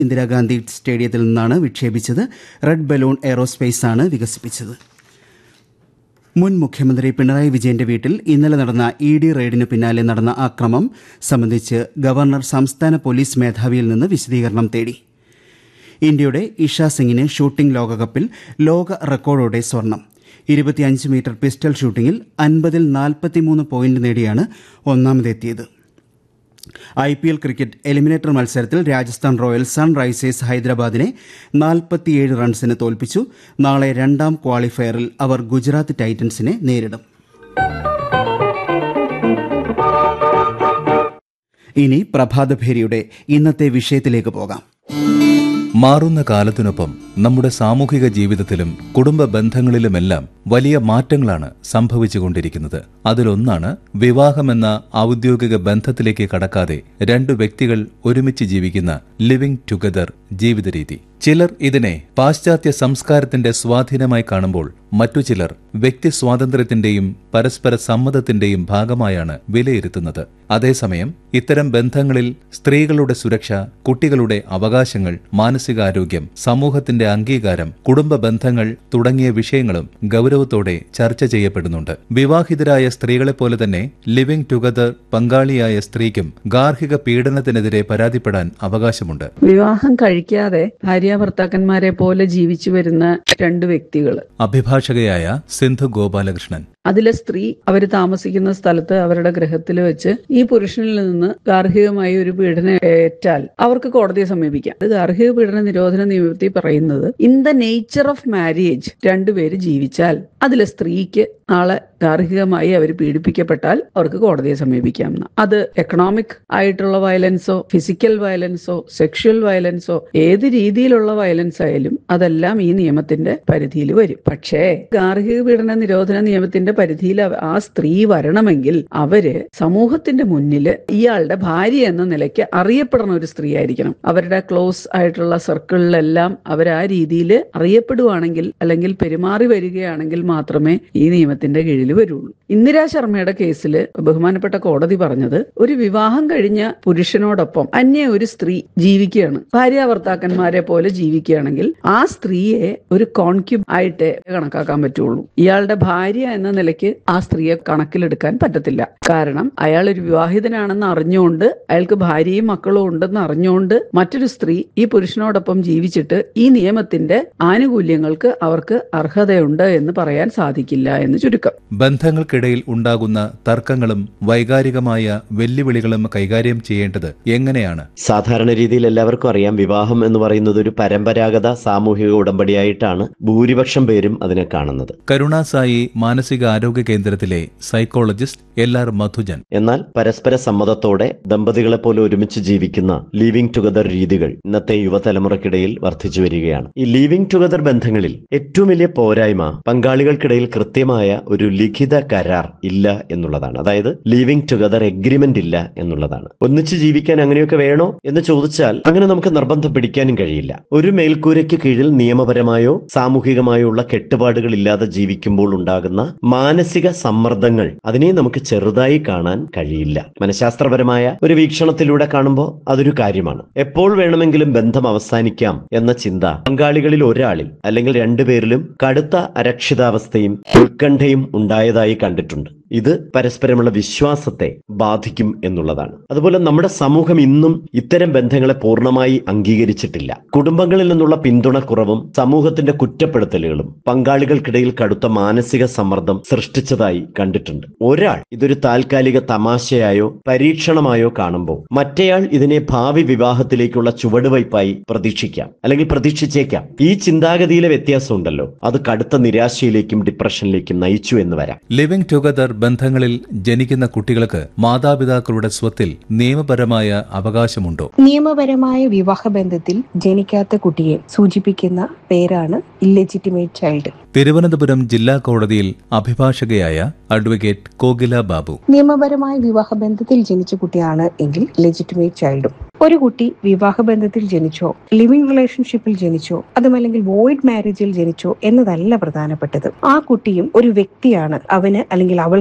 ഇന്ദിരാഗാന്ധി സ്റ്റേഡിയത്തിൽ നിന്നാണ് വിക്ഷേപിച്ചത് red balloon aerospace ആണ് വികസിപ്പിച്ചത് മുൻ മുഖ്യമന്ത്രി പിണറായി വിജയന്റെ വീട്ടിൽ ഇന്നലെ നടന്ന ഇ ഡി റെയ്ഡിന് പിന്നാലെ നടന്ന അക്രമം സംബന്ധിച്ച് ഗവർണർ സംസ്ഥാന പോലീസ് മേധാവിയിൽ നിന്ന് വിശദീകരണം തേടി ഇന്ത്യയുടെ ഇഷ സിംഗിന് ഷൂട്ടിംഗ് ലോകകപ്പിൽ ലോക റെക്കോർഡോടെ സ്വർണം ഇരുപത്തിയഞ്ച് മീറ്റർ പിസ്റ്റൾ ഷൂട്ടിംഗിൽ അൻപതിൽ നാൽപ്പത്തിമൂന്ന് പോയിന്റ് നേടിയാണ് ഒന്നാമതെത്തിയത് I P L cricket eliminator മത്സരത്തിൽ രാജസ്ഥാൻ റോയൽസ് സൺറൈസേഴ്സ് ഹൈദരാബാദിനെ നാൽപ്പത്തിയേഴ് റൺസിന് തോൽപ്പിച്ചു നാളെ രണ്ടാം ക്വാളിഫയറിൽ അവർ ഗുജറാത്ത് ടൈറ്റൻസിനെ നേരിടും ഇനി പ്രഭാതഭേരിയുടെ ഇന്നത്തെ വിഷയത്തിലേക്ക് പോകാം മാറുന്ന കാലത്തിനൊപ്പം നമ്മുടെ സാമൂഹിക ജീവിതത്തിലും കുടുംബ ബന്ധങ്ങളിലുമെല്ലാം വലിയ മാറ്റങ്ങളാണ് സംഭവിച്ചുകൊണ്ടിരിക്കുന്നത് അതിലൊന്നാണ് വിവാഹമെന്ന ഔദ്യോഗിക ബന്ധത്തിലേക്ക് കടക്കാതെ രണ്ടു വ്യക്തികൾ ഒരുമിച്ച് ജീവിക്കുന്ന ലിവിംഗ് ടുഗദർ ജീവിതരീതി ചിലർ ഇതിനെ പാശ്ചാത്യ സംസ്കാരത്തിന്റെ സ്വാധീനമായി കാണുമ്പോൾ മറ്റു ചിലർ വ്യക്തി സ്വാതന്ത്ര്യത്തിന്റെയും പരസ്പര സമ്മതത്തിന്റെയും ഭാഗമായാണ് വിലയിരുത്തുന്നത് അതേസമയം ഇത്തരം ബന്ധങ്ങളിൽ സ്ത്രീകളുടെ സുരക്ഷ കുട്ടികളുടെ അവകാശങ്ങൾ മാനസികാരോഗ്യം സമൂഹത്തിന്റെ അംഗീകാരം കുടുംബ ബന്ധങ്ങൾ തുടങ്ങിയ വിഷയങ്ങളും ഗൗരവത്തോടെ ചർച്ച ചെയ്യപ്പെടുന്നുണ്ട് വിവാഹിതരായ സ്ത്രീകളെപ്പോലെ തന്നെ ലിവിംഗ് ടുഗദർ പങ്കാളിയായ സ്ത്രീക്കും ഗാർഹിക പീഡനത്തിനെതിരെ പരാതിപ്പെടാൻ അവകാശമുണ്ട് വിവാഹം കഴിക്കാതെ ഭാര്യ ഭർത്താക്കന്മാരെ പോലെ ജീവിച്ചു വരുന്ന രണ്ട് വ്യക്തികൾ അഭിഭാഷകയായ സിന്ധു ഗോപാലകൃഷ്ണൻ അതിലെ സ്ത്രീ അവർ താമസിക്കുന്ന സ്ഥലത്ത് അവരുടെ ഗൃഹത്തിൽ വെച്ച് ഈ പുരുഷനിൽ നിന്ന് ഗാർഹികമായി ഒരു പീഡനം ഏറ്റാൽ അവർക്ക് കോടതിയെ സമീപിക്കാം ഇത് ഗാർഹിക പീഡന നിരോധന നിയമത്തിൽ പറയുന്നത് in the nature of marriage രണ്ടുപേര് ജീവിച്ചാൽ അതിലെ സ്ത്രീക്ക് നാളെ ഗാർഹികമായി അവർ പീഡിപ്പിക്കപ്പെട്ടാൽ അവർക്ക് കോടതിയെ സമീപിക്കാം എന്ന്. അത് എക്കണോമിക് ആയിട്ടുള്ള വയലൻസോ ഫിസിക്കൽ വയലൻസോ സെക്ഷൽ വയലൻസോ ഏത് രീതിയിലുള്ള വയലൻസ് ആയാലും അതെല്ലാം ഈ നിയമത്തിന്റെ പരിധിയിൽ വരും പക്ഷേ ഗാർഹിക പീഡന നിരോധന നിയമത്തിന്റെ പരിധിയിൽ അവ- ആ സ്ത്രീ വരണമെങ്കിൽ അവര് സമൂഹത്തിന്റെ മുന്നിൽ ഇയാളുടെ ഭാര്യ എന്ന നിലയ്ക്ക് അറിയപ്പെടുന്ന ഒരു സ്ത്രീ ആയിരിക്കണം അവരുടെ ക്ലോസ് ആയിട്ടുള്ള സർക്കിളിലെല്ലാം അവർ ആ രീതിയിൽ അറിയപ്പെടുവാണെങ്കിൽ അല്ലെങ്കിൽ പെരുമാറി വരികയാണെങ്കിൽ മാത്രമേ ഈ നിയമത്തിന്റെ കീഴിൽ വരുള്ളൂ ഇന്ദിരാ ശർമ്മയുടെ കേസിൽ ബഹുമാനപ്പെട്ട കോടതി പറഞ്ഞത് ഒരു വിവാഹം കഴിഞ്ഞ പുരുഷനോടൊപ്പം അന്യ ഒരു സ്ത്രീ ജീവിക്കുകയാണ് ഭാര്യ ഭർത്താക്കന്മാരെ പോലെ ജീവിക്കുകയാണെങ്കിൽ ആ സ്ത്രീയെ ഒരു കോൺക്യൂബ് ആയിട്ട് കണക്കാക്കാൻ പറ്റുള്ളൂ ഇയാളുടെ ഭാര്യ എന്ന നിലയ്ക്ക് ആ സ്ത്രീയെ കണക്കിലെടുക്കാൻ പറ്റത്തില്ല കാരണം അയാൾ ഒരു വിവാഹിതനാണെന്ന് അറിഞ്ഞുകൊണ്ട് അയാൾക്ക് ഭാര്യയും മക്കളും ഉണ്ടെന്ന് അറിഞ്ഞുകൊണ്ട് മറ്റൊരു സ്ത്രീ ഈ പുരുഷനോടൊപ്പം ജീവിച്ചിട്ട് ഈ നിയമത്തിന്റെ ആനുകൂല്യങ്ങൾക്ക് അവർക്ക് അർഹതയുണ്ട് എന്ന് പറയാൻ സാധിക്കില്ല എന്ന് ചുരുക്കം ബന്ധങ്ങൾക്കിടയിൽ ഉണ്ടാകുന്ന തർക്കങ്ങളും വൈകാരികമായ വെല്ലുവിളികളും കൈകാര്യം ചെയ്യേണ്ടത് എങ്ങനെയാണ് സാധാരണ രീതിയിൽ എല്ലാവർക്കും അറിയാം വിവാഹം എന്ന് പറയുന്നത് ഒരു പരമ്പരാഗത സാമൂഹിക ഉടമ്പടിയായിട്ടാണ് ഭൂരിപക്ഷം പേരും അതിനെ കാണുന്നത് കരുണാസായി മാനസിക ആരോഗ്യ കേന്ദ്രത്തിലെ സൈക്കോളജിസ്റ്റ് എൽ ആർ മധുജൻ എന്നാൽ പരസ്പര സമ്മതത്തോടെ ദമ്പതികളെ പോലെ ഒരുമിച്ച് ജീവിക്കുന്ന ലീവിംഗ് ടുഗദർ രീതികൾ ഇന്നത്തെ യുവതലമുറയ്ക്കിടയിൽ വർദ്ധിച്ചു വരികയാണ് ഈ ലീവിംഗ് ടുഗദർ ബന്ധങ്ങളിൽ ഏറ്റവും വലിയ പോരായ്മ പങ്കാളികൾക്കിടയിൽ കൃത്യമായ ഒരു ലിഖിത കരാർ ഇല്ല എന്നുള്ളതാണ് അതായത് ലീവിംഗ് ടുഗദർ എഗ്രിമെന്റ് ഇല്ല എന്നുള്ളതാണ് ഒന്നിച്ച് ജീവിക്കാൻ അങ്ങനെയൊക്കെ വേണോ എന്ന് ചോദിച്ചാൽ അങ്ങനെ നമുക്ക് നിർബന്ധം പിടിക്കാനും കഴിയില്ല ഒരു മേൽക്കൂരയ്ക്ക് കീഴിൽ നിയമപരമായോ സാമൂഹികമായോ ഉള്ള കെട്ടുപാടുകൾ ഇല്ലാതെ ജീവിക്കുമ്പോൾ ഉണ്ടാകുന്ന മാനസിക സമ്മർദ്ദങ്ങൾ അതിനെ നമുക്ക് ചെറുതായി കാണാൻ കഴിയില്ല മനഃശാസ്ത്രപരമായ ഒരു വീക്ഷണത്തിലൂടെ കാണുമ്പോൾ അതൊരു കാര്യമാണ് എപ്പോൾ വേണമെങ്കിലും ബന്ധം അവസാനിക്കാം എന്ന ചിന്ത പങ്കാളികളിൽ ഒരാളിൽ അല്ലെങ്കിൽ രണ്ടുപേരിലും കടുത്ത അരക്ഷിതാവസ്ഥയും ഉത്കണ്ഠയും ഉണ്ടായതായി കണ്ടിട്ടുണ്ട് ഇത് പരസ്പരമുള്ള വിശ്വാസത്തെ ബാധിക്കും എന്നുള്ളതാണ് അതുപോലെ നമ്മുടെ സമൂഹം ഇന്നും ഇത്തരം ബന്ധങ്ങളെ പൂർണ്ണമായി അംഗീകരിച്ചിട്ടില്ല കുടുംബങ്ങളിൽ നിന്നുള്ള പിന്തുണക്കുറവും സമൂഹത്തിന്റെ കുറ്റപ്പെടുത്തലുകളും പങ്കാളികൾക്കിടയിൽ കടുത്ത മാനസിക സമ്മർദ്ദം സൃഷ്ടിച്ചതായി കണ്ടിട്ടുണ്ട് ഒരാൾ ഇതൊരു താൽക്കാലിക തമാശയായോ പരീക്ഷണമായോ കാണുമ്പോൾ മറ്റേയാൾ ഇതിനെ ഭാവി വിവാഹത്തിലേക്കുള്ള ചുവടുവയ്പായി പ്രതീക്ഷിക്കാം അല്ലെങ്കിൽ പ്രതീക്ഷിച്ചേക്കാം ഈ ചിന്താഗതിയിലെ വ്യത്യാസം ഉണ്ടല്ലോ അത് കടുത്ത നിരാശയിലേക്കും ഡിപ്രഷനിലേക്കും നയിച്ചു എന്ന് വരാം ലിവിംഗ് ടുഗദർ ബന്ധങ്ങളിൽ ജനിക്കുന്ന കുട്ടികൾക്ക് മാതാപിതാക്കളുടെ സ്വത്തിൽ നിയമപരമായ അവകാശമുണ്ടോ നിയമപരമായ വിവാഹബന്ധത്തിൽ ജനിക്കാത്ത കുട്ടിയെ സൂചിപ്പിക്കുന്ന പേരാണ് ഇല്ലെജിറ്റിമേറ്റ് ചൈൽഡ് തിരുവനന്തപുരം ജില്ലാ കോടതിയിൽ അഭിഭാഷകയായ അഡ്വക്കേറ്റ് കോകില ബാബു നിയമപരമായ വിവാഹബന്ധത്തിൽ ജനിച്ച കുട്ടിയാണ് എങ്കിൽ ലെജിറ്റിമേറ്റ് ചൈൽഡും ഒരു കുട്ടി വിവാഹബന്ധത്തിൽ ജനിച്ചോ ലിവിംഗ് റിലേഷൻഷിപ്പിൽ ജനിച്ചോ അതുമല്ലെങ്കിൽ വോയിഡ് മാരേജിൽ ജനിച്ചോ എന്നതല്ല പ്രധാനപ്പെട്ടത് ആ കുട്ടിയും ഒരു വ്യക്തിയാണ് അവന് അല്ലെങ്കിൽ അവൾക്ക്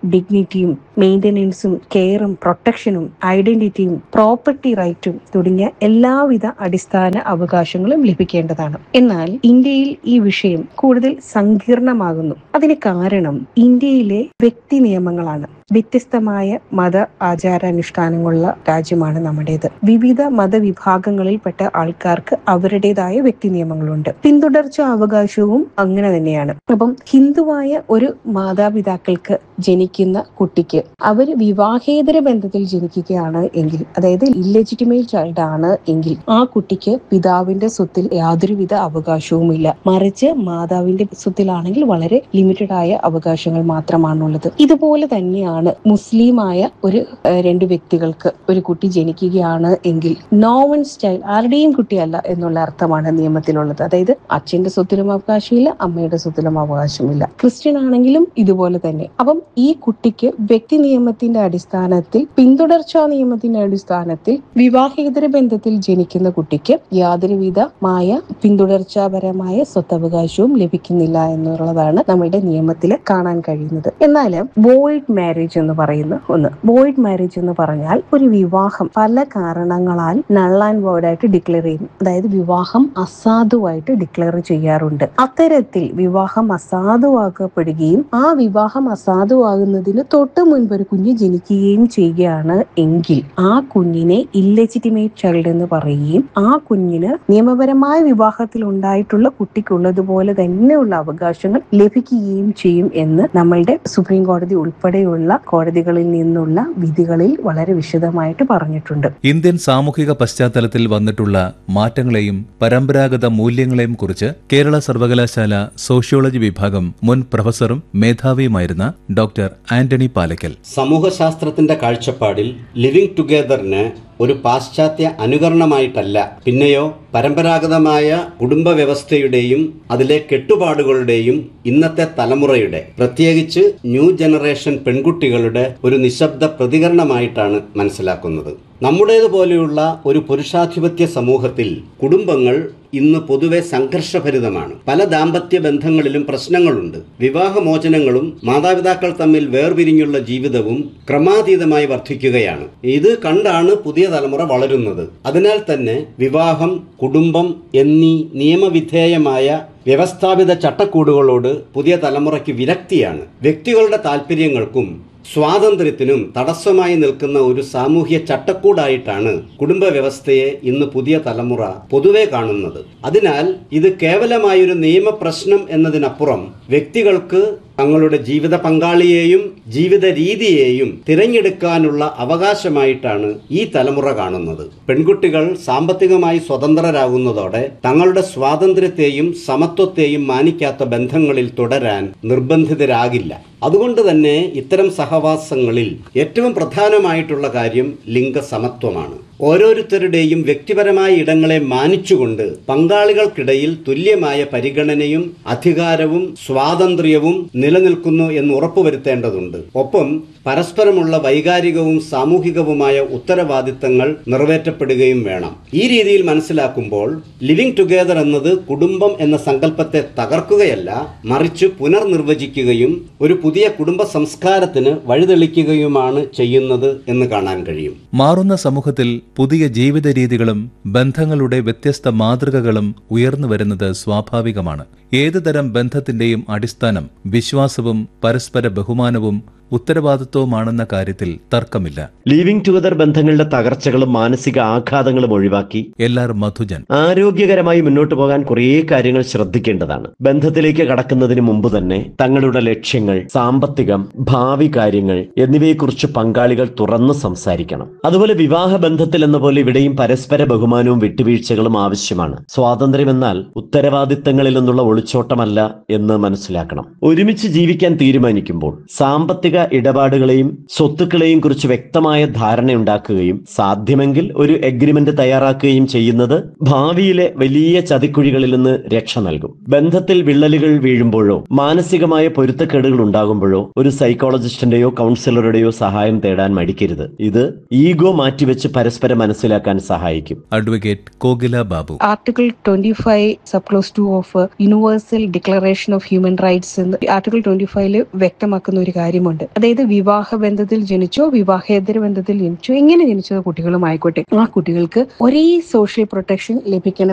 ഡിഗ്നിറ്റിയും മെയിൻ്റനൻസും കെയറും പ്രൊട്ടക്ഷനും ഐഡന്റിറ്റിയും പ്രോപ്പർട്ടി റൈറ്റും തുടങ്ങിയ എല്ലാവിധ അടിസ്ഥാന അവകാശങ്ങളും ലഭിക്കേണ്ടതാണ് എന്നാൽ ഇന്ത്യയിൽ ഈ വിഷയം കൂടുതൽ സങ്കീർണമാകുന്നു അതിന് കാരണം ഇന്ത്യയിലെ വ്യക്തി നിയമങ്ങളാണ് വ്യത്യസ്തമായ മത ആചാരാനുഷ്ഠാനങ്ങളുള്ള രാജ്യമാണ് നമ്മുടേത് വിവിധ മതവിഭാഗങ്ങളിൽപ്പെട്ട ആൾക്കാർക്ക് അവരുടേതായ വ്യക്തി നിയമങ്ങളുണ്ട് പിന്തുടർച്ച അവകാശവും അങ്ങനെ തന്നെയാണ് അപ്പം ഹിന്ദുവായ ഒരു മാതാപിതാക്കൾക്ക് ജനിക്കുന്ന കുട്ടിക്ക് അവർ വിവാഹേതര ബന്ധത്തിൽ ജനിക്കുകയാണ് എങ്കിൽ അതായത് ഇല്ലെജിറ്റിമേറ്റ് ചൈൽഡ് ആണ് എങ്കിൽ ആ കുട്ടിക്ക് പിതാവിന്റെ സ്വത്തിൽ യാതൊരുവിധ അവകാശവുമില്ല മറിച്ച് മാതാവിന്റെ സ്വത്തിലാണെങ്കിൽ വളരെ ലിമിറ്റഡ് ആയ അവകാശങ്ങൾ മാത്രമാണുള്ളത് ഇതുപോലെ തന്നെയാണ് മുസ്ലിമായ ഒരു ഏഹ്, രണ്ട് വ്യക്തികൾക്ക് ഒരു കുട്ടി ജനിക്കുകയാണ് എങ്കിൽ നോ വൺ സ്റ്റൈൽ ആരുടെയും കുട്ടിയല്ല എന്നുള്ള അർത്ഥമാണ് നിയമത്തിലുള്ളത് അതായത് അച്ഛന്റെ സ്വത്തിലും അവകാശമില്ല അമ്മയുടെ സ്വത്തിലും അവകാശമില്ല ക്രിസ്ത്യൻ ആണെങ്കിലും ഇതുപോലെ തന്നെ അപ്പം ഈ കുട്ടിക്ക് വ്യക്തി നിയമത്തിന്റെ അടിസ്ഥാനത്തിൽ പിന്തുടർച്ചാ നിയമത്തിന്റെ അടിസ്ഥാനത്തിൽ വിവാഹേതര ബന്ധത്തിൽ ജനിക്കുന്ന കുട്ടിക്ക് യാതൊരുവിധമായ പിന്തുടർച്ചാപരമായ സ്വത്തവകാശവും ലഭിക്കുന്നില്ല എന്നുള്ളതാണ് നമ്മുടെ നിയമത്തിൽ കാണാൻ കഴിയുന്നത് എന്നാൽ ബോയ്ഡ് മാരേജ് എന്ന് പറയുന്ന ഒന്ന് ബോയ്ഡ് മാരേജ് എന്ന് പറഞ്ഞാൽ ഒരു വിവാഹം പല കാരണങ്ങളാൽ നൾ ആൻഡ് വോയ്ഡ് ആയിട്ട് ഡിക്ലെയർ ചെയ്യും അതായത് വിവാഹം അസാധുവായിട്ട് ഡിക്ലെയർ ചെയ്യാറുണ്ട് അത്തരത്തിൽ വിവാഹം അസാധുവാക്കപ്പെടുകയും ആ വിവാഹം അസാധുവാകുന്നതിന് തൊട്ട് മുൻപ് ഒരു കുഞ്ഞ് ജനിക്കുകയും ചെയ്യുകയാണ് എങ്കിൽ ആ കുഞ്ഞിനെ ഇല്ലെജിറ്റിമേറ്റ് ചൈൽഡ് എന്ന് പറയുകയും ആ കുഞ്ഞിന് നിയമപരമായ വിവാഹത്തിൽ ഉണ്ടായിട്ടുള്ള കുട്ടിക്കുള്ളതുപോലെ തന്നെയുള്ള അവകാശങ്ങൾ ലഭിക്കുകയും ചെയ്യും എന്ന് നമ്മളുടെ സുപ്രീം കോടതി ഉൾപ്പെടെയുള്ള കോടതികളിൽ നിന്നുള്ള വിധികളിൽ വളരെ വിശദമായിട്ട് പറഞ്ഞിട്ടുണ്ട് ഇന്ത്യൻ സാമൂഹിക പശ്ചാത്തലത്തിൽ വന്നിട്ടുള്ള മാറ്റങ്ങളെയും പരമ്പരാഗത മൂല്യങ്ങളെയും കുറിച്ച് കേരള സർവകലാശാല സോഷ്യോളജി വിഭാഗം മുൻ പ്രൊഫസറും മേധാവിയുമായിരുന്ന ഡോക്ടർ ആന്റണി പാലക്കൽ സമൂഹശാസ്ത്രത്തിന്റെ കാഴ്ചപ്പാടിൽ ലിവിംഗ് ടുഗെദറിന് ഒരു പാശ്ചാത്യ അനുകരണമായിട്ടല്ല പിന്നെയോ പരമ്പരാഗതമായ കുടുംബ വ്യവസ്ഥയുടെയും അതിലെ കെട്ടുപാടുകളുടെയും ഇന്നത്തെ തലമുറയുടെ പ്രത്യേകിച്ച് ന്യൂ ജനറേഷൻ പെൺകുട്ടികളുടെ ഒരു നിശബ്ദ പ്രതികരണമായിട്ടാണ് മനസ്സിലാക്കുന്നത് നമ്മുടേതുപോലെയുള്ള ഒരു പുരുഷാധിപത്യ സമൂഹത്തിൽ കുടുംബങ്ങൾ ഇന്ന് പൊതുവെ സംഘർഷഭരിതമാണ് പല ദാമ്പത്യ ബന്ധങ്ങളിലും പ്രശ്നങ്ങളുണ്ട് വിവാഹമോചനങ്ങളും മാതാപിതാക്കൾ തമ്മിൽ വേർപിരിഞ്ഞുള്ള ജീവിതവും ക്രമാതീതമായി വർദ്ധിക്കുകയാണ് ഇത് കണ്ടാണ് പുതിയ തലമുറ വളരുന്നത് അതിനാൽ തന്നെ വിവാഹം കുടുംബം എന്നീ നിയമവിധേയമായ വ്യവസ്ഥാപിത ചട്ടക്കൂടുകളോട് പുതിയ തലമുറയ്ക്ക് വിരക്തിയാണ് വ്യക്തികളുടെ താല്പര്യങ്ങൾക്കും സ്വാതന്ത്ര്യത്തിനും തടസ്സമായി നിൽക്കുന്ന ഒരു സാമൂഹ്യ ചട്ടക്കൂടായിട്ടാണ് കുടുംബ വ്യവസ്ഥയെ ഇന്ന് പുതിയ തലമുറ പൊതുവെ കാണുന്നത് അതിനാൽ ഇത് കേവലമായൊരു നിയമപ്രശ്നം എന്നതിനപ്പുറം വ്യക്തികൾക്ക് തങ്ങളുടെ ജീവിത പങ്കാളിയെയും ജീവിത രീതിയെയും തിരഞ്ഞെടുക്കാനുള്ള അവകാശമായിട്ടാണ് ഈ തലമുറ കാണുന്നത് പെൺകുട്ടികൾ സാമ്പത്തികമായി സ്വതന്ത്രരാകുന്നതോടെ തങ്ങളുടെ സ്വാതന്ത്ര്യത്തെയും സമത്വത്തെയും മാനിക്കാത്ത ബന്ധങ്ങളിൽ തുടരാൻ നിർബന്ധിതരാകില്ല അതുകൊണ്ട് തന്നെ ഇത്തരം സഹവാസങ്ങളിൽ ഏറ്റവും പ്രധാനമായിട്ടുള്ള കാര്യം ലിംഗസമത്വമാണ് ഓരോരുത്തരുടെയും വ്യക്തിപരമായ ഇടങ്ങളെ മാനിച്ചുകൊണ്ട് പങ്കാളികൾക്കിടയിൽ തുല്യമായ പരിഗണനയും അധികാരവും സ്വാതന്ത്ര്യവും നിലനിൽക്കുന്നു എന്ന് ഉറപ്പുവരുത്തേണ്ടതുണ്ട് ഒപ്പം പരസ്പരമുള്ള വൈകാരികവും സാമൂഹികവുമായ ഉത്തരവാദിത്തങ്ങൾ നിറവേറ്റപ്പെടുകയും വേണം ഈ രീതിയിൽ മനസ്സിലാക്കുമ്പോൾ ലിവിംഗ് ടുഗെദർ എന്നത് കുടുംബം എന്ന സങ്കല്പത്തെ തകർക്കുകയല്ല മറിച്ച് പുനർനിർവചിക്കുകയും ഒരു പുതിയ കുടുംബ സംസ്കാരത്തിന് വഴിതെളിക്കുകയുമാണ് ചെയ്യുന്നത് എന്ന് കാണാൻ കഴിയും മാറുന്ന സമൂഹത്തിൽ പുതിയ ജീവിത രീതികളും ബന്ധങ്ങളുടെ വ്യത്യസ്ത മാതൃകകളും ഉയർന്നു വരുന്നത് സ്വാഭാവികമാണ് ഏതുതരം ബന്ധത്തിന്റെയും അടിസ്ഥാനം വിശ്വാസവും പരസ്പര ബഹുമാനവും ഉത്തരവാദിത്വവുമാണെന്ന കാര്യത്തിൽ തർക്കമില്ല ലീവിംഗ് ടുഗദർ ബന്ധങ്ങളുടെ തകർച്ചകളും മാനസിക ആഘാതങ്ങളും ഒഴിവാക്കി എല്ലാർ മധുജൻ ആരോഗ്യകരമായി മുന്നോട്ട് പോകാൻ കുറേ കാര്യങ്ങൾ ശ്രദ്ധിക്കേണ്ടതാണ് ബന്ധത്തിലേക്ക് കടക്കുന്നതിന് മുമ്പ് തന്നെ തങ്ങളുടെ ലക്ഷ്യങ്ങൾ സാമ്പത്തികം ഭാവി കാര്യങ്ങൾ എന്നിവയെക്കുറിച്ച് പങ്കാളികൾ തുറന്ന് സംസാരിക്കണം അതുപോലെ വിവാഹ ബന്ധത്തിൽ എന്ന പോലെ ഇവിടെയും പരസ്പര ബഹുമാനവും വിട്ടുവീഴ്ചകളും ആവശ്യമാണ് സ്വാതന്ത്ര്യം എന്നാൽ ഉത്തരവാദിത്തങ്ങളിൽ നിന്നുള്ള ഒളിച്ചോട്ടമല്ല എന്ന് മനസ്സിലാക്കണം ഒരുമിച്ച് ജീവിക്കാൻ തീരുമാനിക്കുമ്പോൾ സാമ്പത്തിക ഇടപാടുകളെയും സ്വത്തുക്കളെയും കുറിച്ച് വ്യക്തമായ ധാരണയുണ്ടാക്കുകയും സാധ്യമെങ്കിൽ ഒരു എഗ്രിമെന്റ് തയ്യാറാക്കുകയും ചെയ്യുന്നത് ഭാവിയിലെ വലിയ ചതിക്കുഴികളിൽ നിന്ന് രക്ഷ നൽകും ബന്ധത്തിൽ വിള്ളലുകൾ വീഴുമ്പോഴോ മാനസികമായ പൊരുത്തക്കേടുകൾ ഉണ്ടാകുമ്പോഴോ ഒരു സൈക്കോളജിസ്റ്റിന്റെയോ കൗൺസിലറുടെയോ സഹായം തേടാൻ മടിക്കരുത് ഇത് ഈഗോ മാറ്റിവെച്ച് പരസ്പരം മനസ്സിലാക്കാൻ സഹായിക്കും advocate Kokila Babu article twenty five sub clause two of universal declaration of human rights എന്ന് ആർട്ടിക്കിൾ ട്വന്റി ഫൈവില് വ്യക്തമാക്കുന്ന ഒരു കാര്യമുണ്ട് ഉണ്ട് അതായത് വിവാഹ ബന്ധത്തിൽ ജനിച്ചോ വിവാഹേതര ബന്ധത്തിൽ ജനിച്ചോ എങ്ങനെ ജനിച്ച കുട്ടികളും ആയിക്കോട്ടെ ആ കുട്ടികൾക്ക് ഒരേ സോഷ്യൽ പ്രൊട്ടക്ഷൻ ലഭിക്കണം